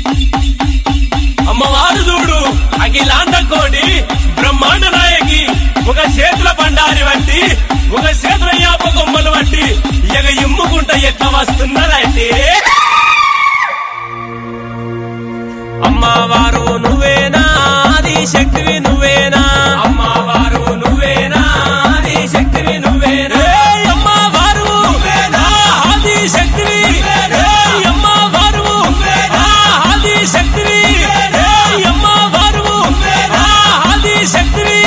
అమ్మవారు చూడు అఖిలాండ కోడి బ్రహ్మాండ నాయకి ఒక చేతుల బండారి వంటి ఒక చేతుల యాప కొమ్మలు వంటి ఇక ఇమ్ముకుంట ఎట్లా వస్తున్నదంటే అమ్మవారు నువ్వేనా ఆది శక్తివి నువ్వేనా అమ్మవారు నువ్వేనా ఆది శక్తివి నువ్వేనా ఏయ్ అమ్మవారు నువ్వేనా ఆది శక్తివి ఏయ్ అమ్మవారు నువ్వేనా ఆది శక్తివి ఏయ్ అమ్మవారు నువ్వేనా ఆది శక్తివి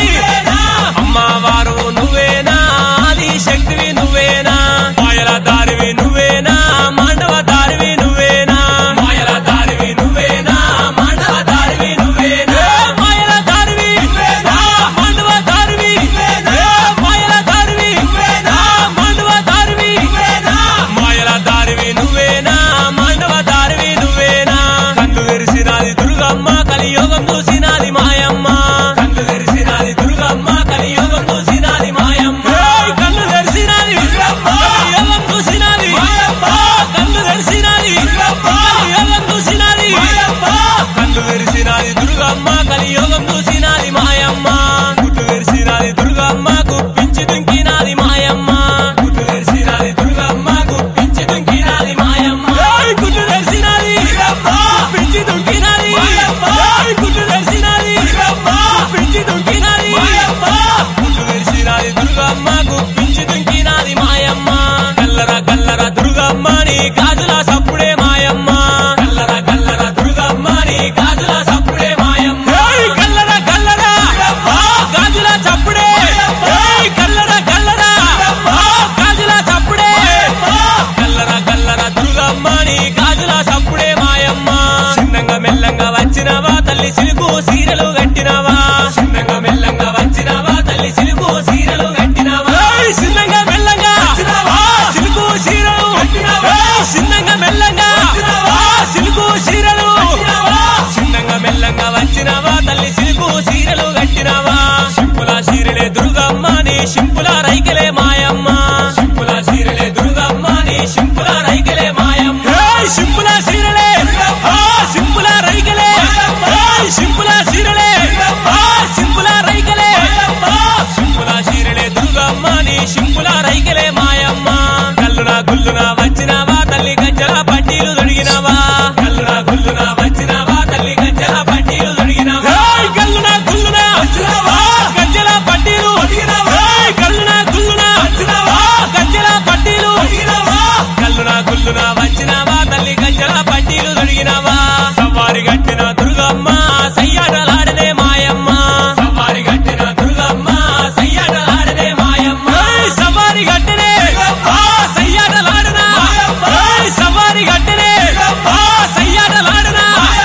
అమ్మవారు నువ్వేనా ఆది శక్తివి నువ్వేనా మాయల దారివి నువ్వేనా మాండవ దారివి నువ్వేనా మాయల దారివి నువ్వేనా మాండవ దారివి నువ్వేనా మాయల దారివి నువ్వేనా మాండవ దారివి నువ్వేనా మాయల దారివి నువ్వేనా మాండవ దారివి నువ్వేనా మాయల దారివి నువ్వేనా మాండవ దారివి నువ్వేనా కళ్ళు తెరిసినాది దుర్గమ్మ కలియోగం చూసినాది మాయమ్మ కళ్ళు తెరిసినాది దుర్గమ్మ కలియోగం చూసినాది మాయమ్మ ఏయ్ కళ్ళు తెరిసినాది కలియోగం చూసినాది కళ్ళు తెరిసినాది కలియోగం చూసినాది కళ్ళు తెరిసినాది దుర్గమ్మ కలియోగం చూసినాది మాయమ్మ గుట్టు తెరిసినాది దుర్గమ్మ గుప్పించి దుంకినాది మాయమ్మ గుట్టు తెరిసినాది దుర్గమ్మ గుప్పించి దుంకినాది మాయమ్మ ఏయ్ గుట్టు తెరిసినాది గుప్పించి దుంకినాది ఏయ్ గుట్టు తెరిసినాది గుప్పించి దుంకినాది గుట్టు తెరిసినాది దుర్గమ్మ గుప్పించి దుంకినాది మాయమ్మ గల్లర గల్లర దుర్గమ్మ నీ గాజుల సప్పుడే మాయమ్మ గల్లర గల్లర దుర్గమ్మ నీ గాజుల సప్పుడే మాయమ్మ ఏయ్ గల్లర గల్లర గాజుల చప్పుడే ఏయ్ గల్లర గల్లర గాజుల చప్పుడే గల్లర గల్లర దుర్గమ్మ నీ గాజుల సప్పుడే మాయమ్మ చిన్నంగా మెల్లంగా వచ్చినవా తల్లి సిలుకు సీరలు కట్టినవా చిన్నంగా మెల్లంగా వచ్చినవా తల్లి సిలుకు సీరలు కట్టినవా ఏయ్ చిన్నంగా మెల్లంగా సిలుకు సీరలు ఏయ్ చిన్నంగా మెల్లంగా సిలుకు సీరలు చిన్నంగా మెల్లంగా వచ్చినవా తల్లి సిలుకు సీరలు కట్టినవా సింపుల సీరలే దుర్గమ్మ నీ సింపుల రైకెలే మాయమ్మ సింపుల సీరలే దుర్గమ్మ నీ సింపుల రైకెలే మాయమ్మ ఏయ్ సింపుల సీరలే ఆ సింపుల రైకెలే ఏయ్ సింపుల సీరలే ఆ సింపుల రైకెలే సింపుల సీరలే దుర్గమ్మ నీ సింపుల రైకెలే మాయమ్మ కల్లున గుల్లున వచ్చినవా తల్లి గజ్జల పట్టీలు దొడిగినవా కల్లున గుల్లున వచ్చినవా తల్లి గజ్జల పట్టీలు దొడిగినవా ఏయ్ కల్లున గుల్లున వచ్చినవా గజ్జల పట్టీలు ఏయ్ కల్లున గుల్లున వచ్చినవా గజ్జల పట్టీలు కల్లున గుల్లున వచ్చినవా తల్లి గజ్జల పట్టీలు దొడిగినవా సవారి గట్టిన దుర్గమ్మ సయ్యాటలాడనే మాయమ్మ సవారి గట్టిన దుర్గమ్మ సయ్యాటలాడనే మాయమ్మ ఏయ్ సవారి గట్టినే ఆ సయ్యాటలాడనా ఏయ్ సవారి గట్టినే ఆ సయ్యాటలాడనా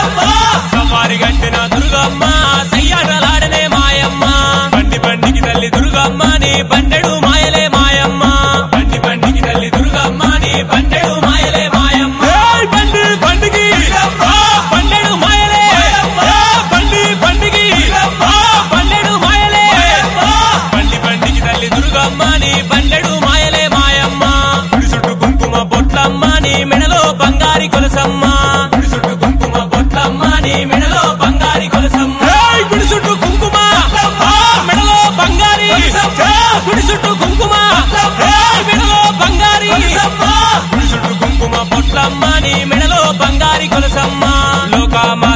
సవారి గట్టిన దుర్గమ్మ సయ్యాటలాడనే మాయమ్మ బండి బండికి తల్లి దుర్గమ్మ నీ బండెడు మాయలే మాయమ్మ బండి బండికి తల్లి దుర్గమ్మ నీ బండెడు మాయలే మాయమ్మ ఏయ్ బండి బండికి ఆ బండెడు మాయలే ఆ బండి బండికి ఆ బండెడు మాయలే బండి బండికి తల్లి దుర్గమ్మ నీ బండెడు మాయలే మాయమ్మ గుడి చుట్టూ కుంకుమ బొట్లమ్మ నీ మెడలో బంగారి కొలసమ్మ గుడి చుట్టూ కుంకుమ బొట్లమ్మ నీ మెడలో బంగారి కొలసమ్మ ఏయ్ గుడి చుట్టూ కుంకుమ ఆ మెడలో బంగారి ఏయ్ గుడి చుట్టూ కుంకుమ ఏయ్ మెడలో బంగారి గుడి చుట్టూ కుంకుమ బొట్లమ్మ నీ మెడలో బంగారి కొలసమ్మ లోకమా